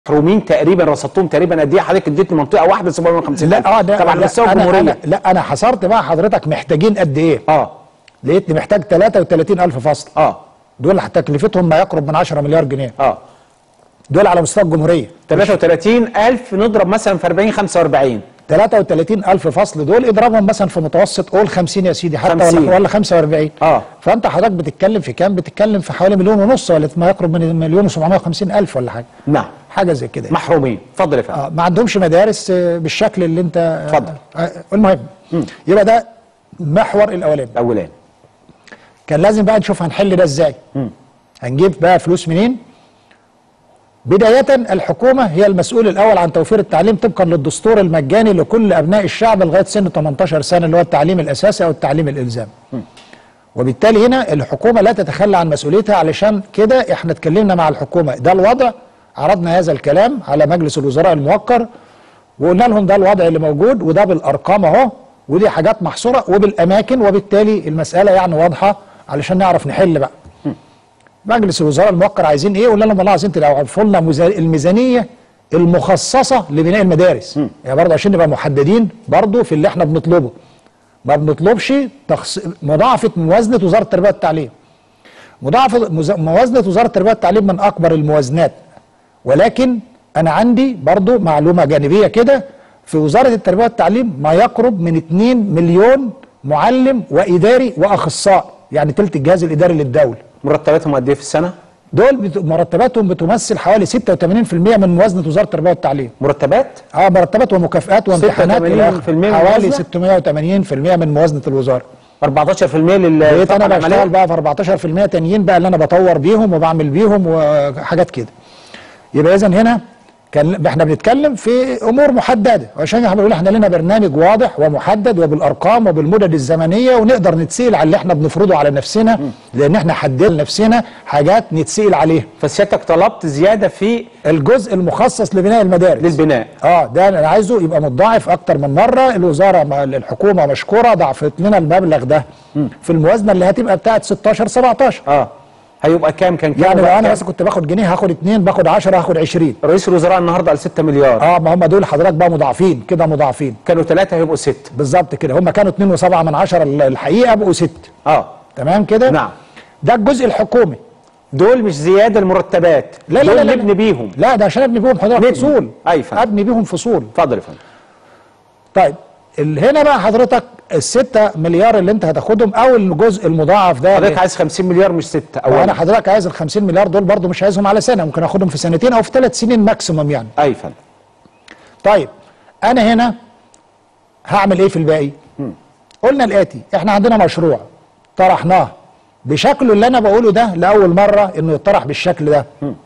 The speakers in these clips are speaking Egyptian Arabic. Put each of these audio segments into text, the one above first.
محرومين تقريبا رصدتهم تقريبا قد ايه حضرتك اديتني منطقه واحده 750 لا اه ده طبعا على لا مستوى أنا- الجمهوريه أنا لا انا حصرت بقى حضرتك محتاجين قد ايه اه لقيتني محتاج 33000 فصل اه دول تكلفتهم ما يقرب من 10 مليار جنيه اه دول على مستوى الجمهوريه 33000 نضرب مثلا في 40 45 33000 فصل دول اضربهم مثلا في متوسط قول 50 يا سيدي حتى 50. ولا ولا 45 آه. فانت حضرتك بتتكلم في كام بتتكلم في حوالي مليون ونص ولا ما يقرب من مليون و750 الف ولا حاجه نعم حاجه زي كده محرومين اتفضل يا فندم آه ما عندهمش مدارس آه، بالشكل اللي انت آه، اتفضل. آه المهم يبقى ده محور الاولاني الاولاني كان لازم بقى نشوف هنحل ده ازاي هنجيب بقى فلوس منين بداية الحكومة هي المسؤول الأول عن توفير التعليم طبقا للدستور المجاني لكل أبناء الشعب لغاية سن 18 سنة اللي هو التعليم الأساسي أو التعليم الإلزامي وبالتالي هنا الحكومة لا تتخلى عن مسؤوليتها علشان كده احنا اتكلمنا مع الحكومة ده الوضع عرضنا هذا الكلام على مجلس الوزراء الموقر وقلنا لهم ده الوضع اللي موجود وده بالأرقام أهو ودي حاجات محصورة وبالأماكن وبالتالي المسألة يعني واضحة علشان نعرف نحل بقى مجلس الوزراء الموقر عايزين ايه قلنا لهم والله عايزين توقفوا لنا ميزا- الميزانيه المخصصه لبناء المدارس يعني برضه عشان نبقى محددين برضه في اللي احنا بنطلبه ما بنطلبش تخص... مضاعفه موازنه وزاره التربيه والتعليم مضاعفه مز... موازنه وزاره التربيه والتعليم من اكبر الموازنات ولكن انا عندي برضه معلومه جانبيه كده في وزاره التربيه والتعليم ما يقرب من 2 مليون معلم واداري واخصائي يعني تلت الجهاز الاداري للدوله مرتباتهم قد ايه في السنه دول بت... مرتباتهم بتمثل حوالي 86% من موازنه وزاره التربيه والتعليم مرتبات اه مرتبات ومكافآت وامتحانات 86% إلى آخره. من حوالي الموازنة؟ 680% من موازنه الوزاره 14% لل بقيت انا الطاقة بشتغل العملية؟ بقى في 14% تانيين بقى اللي انا بطور بيهم وبعمل بيهم وحاجات كده يبقى اذا هنا كان احنا بنتكلم في امور محدده وعشان احنا بنقول احنا لنا برنامج واضح ومحدد وبالارقام وبالمدد الزمنيه ونقدر نتسال على اللي احنا بنفرضه على نفسنا لان احنا حددنا لنفسنا حاجات نتسال عليها فسيادتك طلبت زياده في الجزء المخصص لبناء المدارس للبناء اه ده انا عايزه يبقى متضاعف اكتر من مره الوزاره مع الحكومه مشكوره ضعفت لنا المبلغ ده في الموازنه اللي هتبقى بتاعت 16 17 اه هيبقى كام كان كام يعني لو وبقى انا كام؟ بس كنت باخد جنيه هاخد اتنين باخد 10 هاخد 20 رئيس الوزراء النهارده قال 6 مليار اه ما هم دول حضرتك بقى مضاعفين كده مضاعفين كانوا ثلاثه هيبقوا ست بالظبط كده هم كانوا 2 و7 من 10 الحقيقه بقوا 6 اه تمام كده نعم. ده الجزء الحكومي دول مش زياده المرتبات لا لا دول لا, لا نبني بيهم لا ده عشان ابني بيهم حضرتك نبني. فصول أي فندم. ابني بيهم فصول اتفضل يا فندم طيب ال- هنا بقى حضرتك الستة مليار اللي انت هتاخدهم او الجزء المضاعف ده حضرتك عايز 50 مليار مش ستة وانا اولا حضرتك عايز ال 50 مليار دول برضو مش عايزهم على سنه ممكن اخدهم في سنتين او في ثلاث سنين ماكسيموم يعني اي فندم طيب انا هنا هعمل ايه في الباقي قلنا الاتي احنا عندنا مشروع طرحناه بشكله اللي انا بقوله ده لاول مره انه يطرح بالشكل ده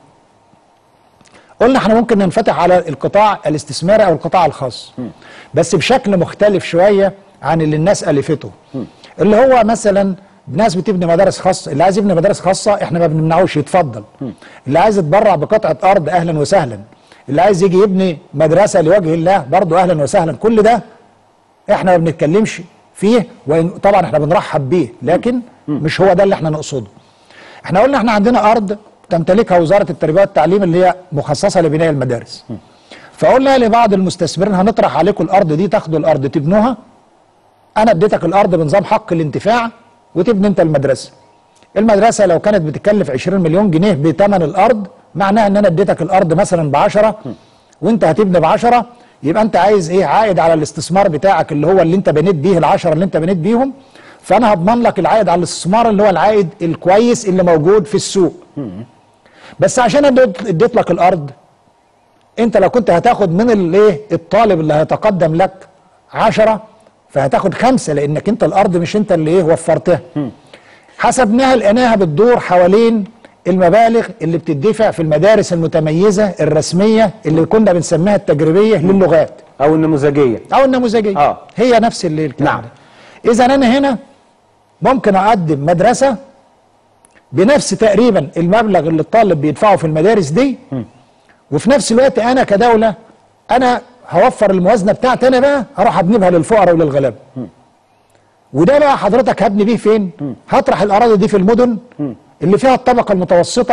قلنا احنا ممكن ننفتح على القطاع الاستثماري او القطاع الخاص بس بشكل مختلف شويه عن اللي الناس الفته اللي هو مثلا ناس بتبني مدارس خاصه اللي عايز يبني مدارس خاصه احنا ما بنمنعوش يتفضل اللي عايز يتبرع بقطعه ارض اهلا وسهلا اللي عايز يجي يبني مدرسه لوجه الله برضه اهلا وسهلا كل ده احنا ما بنتكلمش فيه وإن طبعا احنا بنرحب بيه لكن مش هو ده اللي احنا نقصده احنا قلنا احنا عندنا ارض تمتلكها وزاره التربيه والتعليم اللي هي مخصصه لبناء المدارس فقلنا لبعض المستثمرين هنطرح عليكم الارض دي تاخدوا الارض تبنوها انا اديتك الارض بنظام حق الانتفاع وتبني انت المدرسه المدرسه لو كانت بتكلف 20 مليون جنيه بثمن الارض معناها ان انا اديتك الارض مثلا ب 10 وانت هتبني ب 10 يبقى انت عايز ايه عائد على الاستثمار بتاعك اللي هو اللي انت بنيت بيه ال10 اللي انت بنيت بيهم فانا هضمن لك العائد على الاستثمار اللي هو العائد الكويس اللي موجود في السوق بس عشان اديت اديت لك الارض انت لو كنت هتاخد من الايه الطالب اللي هيتقدم لك عشرة فهتاخد خمسة لانك انت الارض مش انت اللي ايه وفرتها حسبناها لقيناها بتدور حوالين المبالغ اللي بتدفع في المدارس المتميزة الرسمية اللي كنا بنسميها التجريبية للغات او النموذجيه او النموذجية آه. هي نفس اللي الكلام نعم. ده. اذا انا هنا ممكن اقدم مدرسة بنفس تقريبا المبلغ اللي الطالب بيدفعه في المدارس دي وفي نفس الوقت انا كدوله انا هوفر الموازنه بتاعتي انا بقى هروح ابنيها للفقراء وللغلابه وده بقى حضرتك هبني بيه فين هطرح الاراضي دي في المدن اللي فيها الطبقه المتوسطه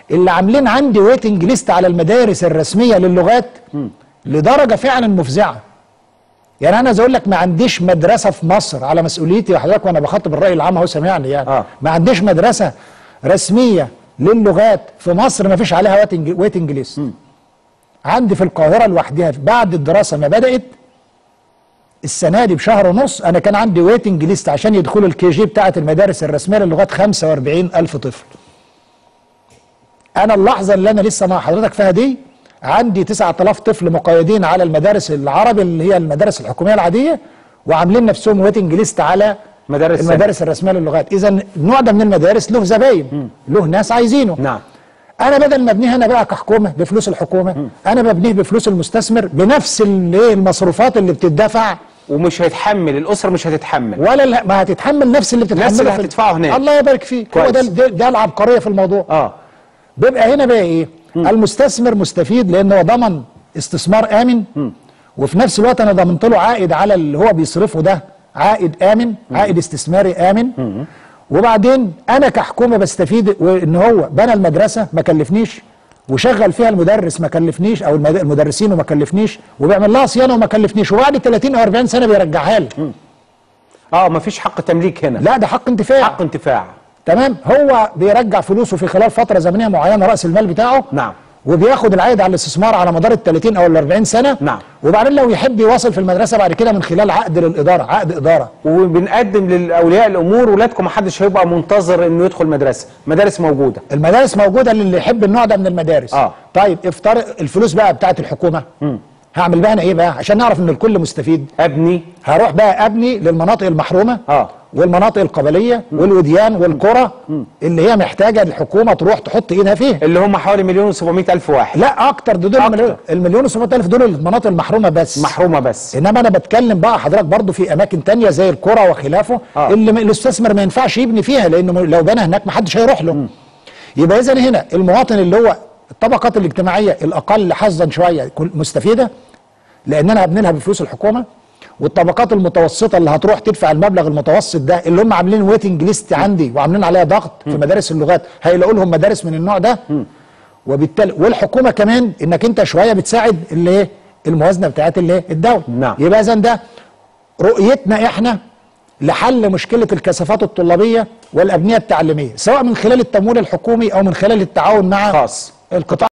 اللي عاملين عندي ويتنج ليست على المدارس الرسميه للغات لدرجه فعلا مفزعه يعني انا عايز اقول لك ما عنديش مدرسه في مصر على مسؤوليتي وحضرتك وانا بخاطب الراي العام اهو سامعني يعني آه. ما عنديش مدرسه رسميه للغات في مصر ما فيش عليها ويتنج ويتنج ليست عندي في القاهره لوحدها بعد الدراسه ما بدات السنه دي بشهر ونص انا كان عندي ويتنج ليست عشان يدخلوا الكي جي بتاعه المدارس الرسميه للغات 45 الف طفل انا اللحظه اللي انا لسه مع حضرتك فيها دي عندي 9000 طفل مقيدين على المدارس العربي اللي هي المدارس الحكوميه العاديه وعاملين نفسهم ويتنج ليست على مدارس المدارس الرسميه للغات اذا النوع ده من المدارس له زباين له ناس عايزينه نعم انا بدل ما ابنيه انا بقى كحكومه بفلوس الحكومه انا ببنيه بفلوس المستثمر بنفس ال- إيه المصروفات اللي بتدفع ومش هيتحمل الاسره مش هتتحمل ولا ال- ما هتتحمل نفس اللي بتتحمله نفس اللي في ال- هتدفعه هناك. الله يبارك فيك هو كويس. ده ده, ده العبقريه في الموضوع اه بيبقى هنا بقى ايه المستثمر مستفيد لان هو ضمن استثمار امن وفي نفس الوقت انا ضمنت له عائد على اللي هو بيصرفه ده عائد امن عائد استثماري امن وبعدين انا كحكومه بستفيد وان هو بنى المدرسه ما كلفنيش وشغل فيها المدرس ما كلفنيش او المد- المدرسين وما كلفنيش وبيعمل لها صيانه وما كلفنيش وبعد 30 او 40 سنه بيرجعها لي اه مفيش حق تمليك هنا لا ده حق انتفاع حق انتفاع تمام هو بيرجع فلوسه في خلال فتره زمنيه معينه راس المال بتاعه نعم. وبياخد العائد على الاستثمار على مدار ال 30 او ال 40 سنه نعم. وبعدين لو يحب يواصل في المدرسه بعد كده من خلال عقد للاداره عقد اداره وبنقدم للاولياء الامور ولادكم ما حدش هيبقى منتظر انه يدخل مدرسه مدارس موجوده المدارس موجوده للي يحب النوع ده من المدارس آه. طيب افترض الفلوس بقى بتاعت الحكومه هعمل بقى انا ايه بقى عشان نعرف ان الكل مستفيد ابني هروح بقى ابني للمناطق المحرومه آه. والمناطق القبليه والوديان والقرى اللي هي محتاجه الحكومه تروح تحط ايدها فيها اللي هم حوالي مليون و700 الف واحد لا اكتر ده دول أكتر. المليون المليون و الف دول المناطق المحرومه بس محرومه بس انما انا بتكلم بقى حضرتك برضو في اماكن تانية زي القرى وخلافه آه. اللي م- المستثمر ما ينفعش يبني فيها لانه لو بنى هناك ما حدش هيروح له يبقى اذا هنا المواطن اللي هو الطبقات الاجتماعيه الاقل حظا شويه كل- مستفيده لان انا هبني لها بفلوس الحكومه والطبقات المتوسطه اللي هتروح تدفع المبلغ المتوسط ده اللي هم عاملين ويتنج ليست عندي وعاملين عليها ضغط في مدارس اللغات هيلاقوا لهم مدارس من النوع ده وبالتالي والحكومه كمان انك انت شويه بتساعد اللي ايه الموازنه بتاعت اللي إيه؟ الدوله نعم. يبقى اذا ده رؤيتنا احنا لحل مشكله الكثافات الطلابيه والابنيه التعليميه سواء من خلال التمويل الحكومي او من خلال التعاون مع خاص. القطاع